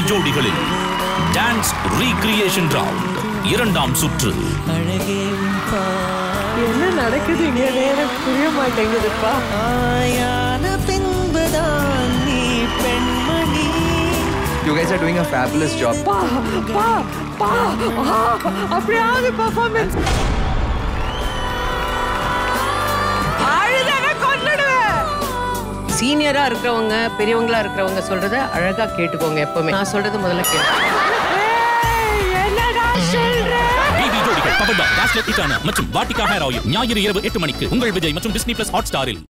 ஜோடிகளில் dance recreation round இரண்டாம் சுற்று என்ன நடக்குது இங்க எனக்கு புரிய மாட்டேங்குதுப்பா ஆயான பின்புதான் நீ பெண்மணி You guys are doing a fabulous job. பா பா பா ஆ, அப்படியாவது பர்ஃபார்மன்ஸ் அழுதவ கொன்னுடுவேன் சீனியரா இருக்கிறவங்க பெரியவங்களா இருக்கிறவங்க சொல்றத அழகா கேட்டுக்கோங்க எப்பவுமே நான் சொல்றது முதல்ல கேட்டு ஏய், என்னடா சொல்ற டிவி ஜோடிகள் பவர்ட் பை டாஸ்லெட் இட்டானா மற்றும் வாட்டிகா ஹேர் ஆயில் ஞாயிறு இரவு எட்டு மணிக்கு உங்கள் விஜய் மற்றும் டிஸ்னி பிளஸ் ஹாட் ஸ்டாரில்